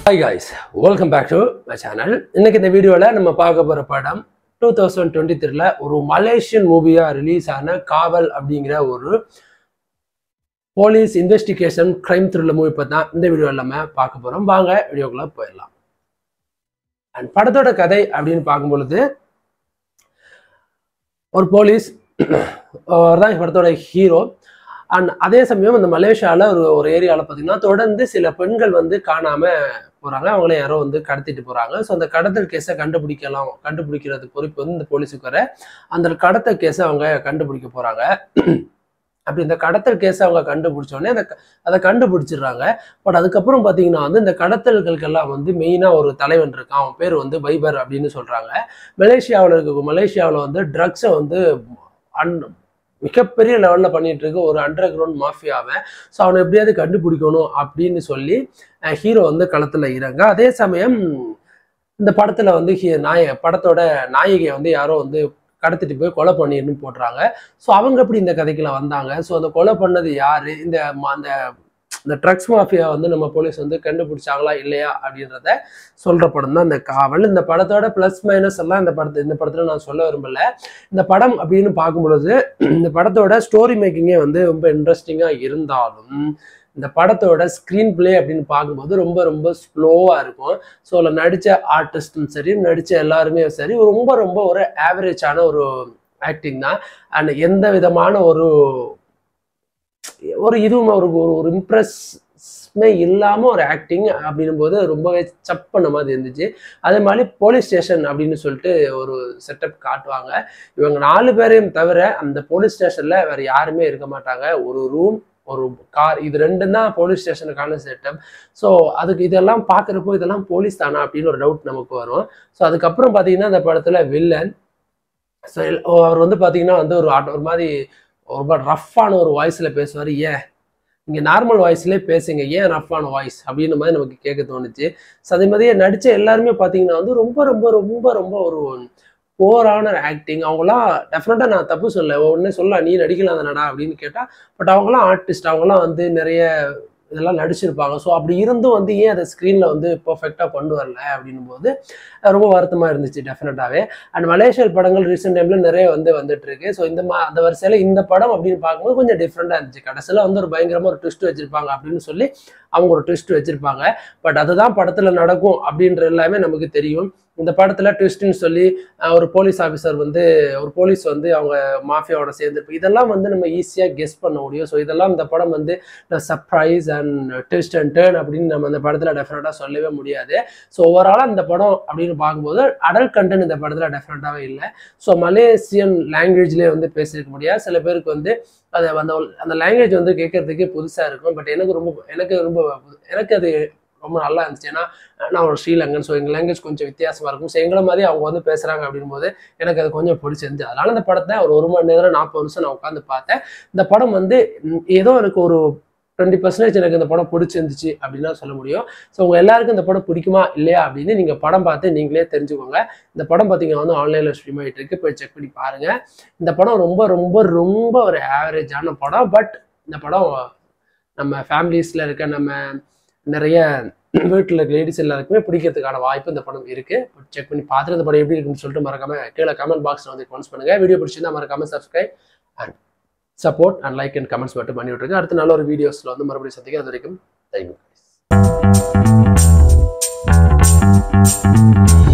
hi guys welcome back to my channel இன்னைக்கு இந்த வீடியோவில் நம்ம பார்க்க போகிற படம் டூ தௌசண்ட் டுவெண்ட்டி த்ரீல ஒரு மலேசியன் மூவியாக ரிலீஸ் ஆன காவல் அப்படிங்கிற ஒரு police investigation crime thriller movie பற்றி தான் இந்த வீடியோவில் நம்ம பார்க்க போகிறோம் வாங்க வீடியோக்குள்ளே போயிடலாம் அண்ட் படத்தோட கதை அப்படின்னு பார்க்கும் பொழுது ஒரு போலீஸ் அவர் தான் படத்தோட ஹீரோ அண்ட் அதே சமயம் இந்த மலேசியாவில் ஒரு ஒரு ஏரியாவில் பார்த்தீங்கன்னா தொடர்ந்து சில பெண்கள் வந்து காணாமல் போகிறாங்க அவங்கள யாரோ வந்து கடத்திட்டு போகிறாங்க ஸோ அந்த கடத்தல் கேஸை கண்டுபிடிக்கலாம் கண்டுபிடிக்கிறது பொறுப்பு வந்து இந்த போலீஸுக்கு வர அந்த கடத்தல் கேஸை அவங்க கண்டுபிடிக்க போகிறாங்க அப்படி இந்த கடத்தல் கேஸை அவங்க கண்டுபிடிச்ச உடனே அந்த க- அதை கண்டுபிடிச்சிடுறாங்க பட் அதுக்கப்புறம் பார்த்தீங்கன்னா வந்து இந்த கடத்தல்களுக்கெல்லாம் வந்து மெயினாக ஒரு தலைவன் இருக்கான் அவன் பேர் வந்து பைபர் அப்படின்னு சொல்கிறாங்க மலேசியாவில் இருக்க மலேசியாவில் வந்து ட்ரக்ஸை வந்து அன் மிகப்பெரிய லெவலில் பண்ணிட்டு இருக்க ஒரு அண்டர் கிரவுண்ட் மாஃபியாவை ஸோ அவனை எப்படியாவது கண்டுபிடிக்கணும் அப்படின்னு சொல்லி ஹீரோ வந்து களத்தில் இறங்க அதே சமயம் இந்த படத்தில் வந்து ஹீ- நாய படத்தோட நாயகியை வந்து யாரோ வந்து கடத்திட்டு போய் கொலை பண்ணிடணும் போடுறாங்க ஸோ அவங்க எப்படி இந்த கதைக்குள்ள வந்தாங்க ஸோ அந்த கொலை பண்ணது யாரு இந்த ம- அந்த இந்த ட்ரக்ஸ் மாஃபியா வந்து நம்ம போலீஸ் வந்து கண்டுபிடிச்சாங்களா இல்லையா அப்படின்றத சொல்ற படம் தான் இந்த காவல் இந்த படத்தோட ப்ளஸ் மைனஸ் எல்லாம் இந்த படத்து இந்த படத்துல நான் சொல்ல விரும்பல இந்த படம் அப்படின்னு பார்க்கும் பொழுது இந்த படத்தோட ஸ்டோரி மேக்கிங்கே வந்து ரொம்ப இன்ட்ரெஸ்டிங்காக இருந்தாலும் இந்த படத்தோட ஸ்க்ரீன் பிளே அப்படின்னு பார்க்கும்போது ரொம்ப ரொம்ப ஸ்லோவாக இருக்கும் ஸோ அதில் நடித்த ஆர்டிஸ்டும் சரி நடித்த எல்லாருமே சரி ரொம்ப ரொம்ப ஒரு ஆவரேஜான ஒரு ஆக்டிங் தான் அண்ட் எந்த விதமான ஒரு ஒரு இதுவும் ஒரு ஒரு- ஒரு இம்ப்ரெஸ்மே இல்லாமல் ஒரு ஆக்டிங் அப்படின்னும் போது ரொம்பவே சப் பண்ண மாதிரி இருந்துச்சு அதே மாதிரி போலீஸ் ஸ்டேஷன் அப்படின்னு சொல்லிட்டு ஒரு செட்டப் காட்டுவாங்க இவங்க நாலு பேரையும் தவிர அந்த போலீஸ் ஸ்டேஷன்ல வேற யாருமே இருக்க மாட்டாங்க ஒரு ரூம் ஒரு கார் இது ரெண்டும் தான் போலீஸ் ஸ்டேஷனுக்கான செட்டப் ஸோ அதுக்கு இதெல்லாம் பார்க்குறப்போ இதெல்லாம் போலீஸ் தானா அப்படின்னு ஒரு டவுட் நமக்கு வரும் ஸோ அதுக்கப்புறம் பார்த்தீங்கன்னா அந்த படத்தில் வில்லன் ஸோ அவர் வந்து பார்த்தீங்கன்னா வந்து ஒரு ஆட்- ஒரு மாதிரி ரொம்ப ரஃப்பான ஒரு வாய்ஸில் பேசுவார் ஏன் நீங்கள் நார்மல் வாய்ஸ்லேயே பேசுங்க ஏன் ரஃப்பான வாய்ஸ் அப்படின்ற மாதிரி நமக்கு கேட்க தோணுச்சு ஸோ அதே மாதிரியே நடித்த எல்லாருமே பார்த்தீங்கன்னா வந்து ரொம்ப ரொம்ப ரொம்ப ரொம்ப ஒரு போரான ஆக்டிங் அவங்களாம் டெஃபினட்டாக நான் தப்பு சொல்ல உடனே சொல்ல நீ நடிக்கலாம் தானடா அப்படின்னு கேட்டால் பட் அவங்களாம் ஆர்டிஸ்ட் அவங்களாம் வந்து நிறைய இதெல்லாம் நடிச்சிருப்பாங்க ஸோ அப்படி இருந்தும் வந்து ஏன் அதை ஸ்க்ரீனில் வந்து பர்ஃபெக்டாக கொண்டு வரல அப்படின்னும் போது அஹ் ரொம்ப வருத்தமாக இருந்துச்சு டெஃபினட்டாகவே அண்ட் மலேசியல் படங்கள் ரீசெண்ட் டைம்ல நிறைய வந்து வந்துட்டு இருக்கு ஸோ இந்த மா அந்த வரிசையில் இந்த படம் அப்படின்னு பார்க்கும்போது கொஞ்சம் டிஃப்ரெண்டாக இருந்துச்சு கடைசியில் வந்து ஒரு பயங்கரமாக ஒரு ட்விஸ்ட் வச்சிருப்பாங்க அப்படின்னு சொல்லி அவங்க ஒரு ட்விஸ்ட் வச்சிருப்பாங்க பட் அதுதான் படத்தில் நடக்கும் அப்படின்ற எல்லாமே நமக்கு தெரியும் இந்த படத்தில் ட்விஸ்ட்னு சொல்லி அஹ், ஒரு போலீஸ் ஆஃபீஸர் வந்து ஒரு போலீஸ் வந்து அவங்க மாஃபியாவோட சேர்ந்துருப்பு இதெல்லாம் வந்து நம்ம ஈஸியாக கெஸ் பண்ண முடியும் ஸோ இதெல்லாம் இந்த படம் வந்து surprise and twist and turn அப்படின்னு நம்ம இந்த படத்தில் டெஃபினட்டாக சொல்லவே முடியாது ஸோ ஓவராலாக இந்த படம் அப்படின்னு பார்க்கும்போது அடல்ட் கண்டென்ட் இந்த படத்தில் டெஃபினட்டாகவே இல்லை ஸோ மலேசியன் லாங்குவேஜ்லேயே வந்து பேசியிருக்க முடியாது சில பேருக்கு வந்து அது அந்த அந்த லாங்குவேஜ் வந்து கேட்கறதுக்கே புதுசாக இருக்கும் பட் எனக்கு ரொம்ப எனக்கு ரொம்ப எனக்கு அது ரொம்ப நல்லா இருந்துச்சு ஏன்னா நான் ஒரு ஸ்ரீலங்கன் ஸோ எங்கள் லாங்குவேஜ் கொஞ்சம் வித்தியாசமாக இருக்கும் ஸோ எங்களை மாதிரி அவங்க வந்து பேசுகிறாங்க அப்படின்போது எனக்கு அது கொஞ்சம் பிடிச்சிருந்துச்சு அதனால இந்த படத்தை ஒரு ஒரு மணி நேரம் நாற்பது நிமிஷம் நான் உட்காந்து பார்த்தேன் இந்த படம் வந்து ம், ஏதோ எனக்கு ஒரு டுவெண்ட்டி பர்சன்டேஜ் எனக்கு இந்த படம் பிடிச்சிருந்துச்சு அப்படின்னு தான் சொல்ல முடியும் ஸோ உங்கள் எல்லாருக்கும் இந்த படம் பிடிக்குமா இல்லையா அப்படின்னு நீங்கள் படம் பார்த்து நீங்களே தெரிஞ்சுக்கோங்க இந்த படம் பார்த்தீங்கன்னா வந்து ஆன்லைனில் ஸ்ட்ரீம் ஆகிட்டு இருக்கு போய் செக் பண்ணி பாருங்க இந்த படம் ரொம்ப ரொம்ப ரொம்ப ஒரு ஆவரேஜான படம் பட் இந்த படம் நம்ம ஃபேமிலிஸில் இருக்க நம்ம நிறைய வீட்டில் இருக்க லேடிஸ் எல்லாருக்குமே பிடிக்கிறதுக்கான வாய்ப்பு இந்த படம் இருக்கு செக் பண்ணி பார்த்துட்டு இந்த படம் எப்படி இருக்குன்னு சொல்லிட்டு மறக்காம கீழே கமெண்ட் பாக்ஸில் வந்து கமெண்ட்ஸ் பண்ணுங்க வீடியோ பிடிச்சிருந்தா மறக்காம subscribe and support and like and comments மட்டும் பண்ணி விட்டுருங்க அடுத்த நல்ல ஒரு வீடியோஸில் வந்து மறுபடியும் சந்திக்க அது வரைக்கும் தேங்க்யூ